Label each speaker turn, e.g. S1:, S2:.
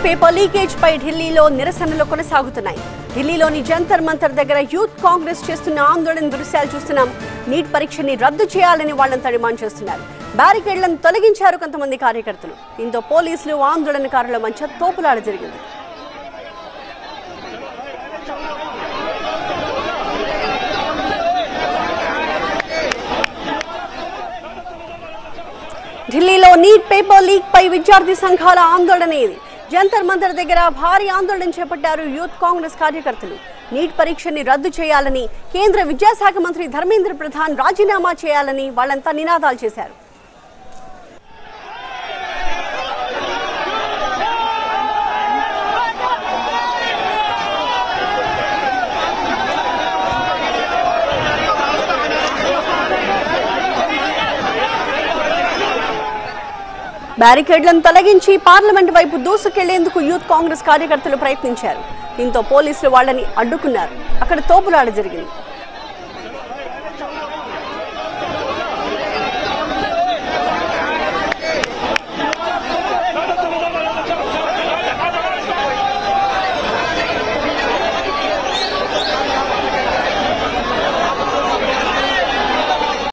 S1: paper leakage పై ఢిల్లీలో నిరసనలు కొనసాగుతున్నాయి ఢిల్లీలోని జంతర్ మంతర్ దగ్గర యూత్ కాంగ్రెస్ చేస్తున్న ఆందోళన దృశ్యాలు చూస్తున్నాం నీట్ పరీక్షని రద్దు చేయాలని వాళ్ళంతా డిమాండ్ చేస్తున్నారు బ్యారికేడ్లను తొలగించారు కొంతమంది కార్యకర్తలు దీంతో పోలీసులు ఆందోళనకారుల మధ్య తోపులాట జరిగింది ఢిల్లీలో నీట్ పేపర్ లీక్ పై విద్యార్థి సంఘాల ఆందోళన ఇది జంతర్ మంతర్ దగ్గర భారీ ఆందోళన చేపట్టారు యూత్ కాంగ్రెస్ కార్యకర్తలు నీట్ పరీక్షని రద్దు చేయాలని కేంద్ర విద్యాశాఖ మంత్రి ధర్మేంద్ర ప్రధాన్ రాజీనామా చేయాలని వాళ్ళంతా నినాదాలు చేశారు బ్యారికేడ్లను తొలగించి పార్లమెంట్ వైపు దూసుకెళ్లేందుకు యూత్ కాంగ్రెస్ కార్యకర్తలు ప్రయత్నించారు దీంతో పోలీసులు వాళ్ళని అడ్డుకున్నారు అక్కడ తోపులాట జరిగింది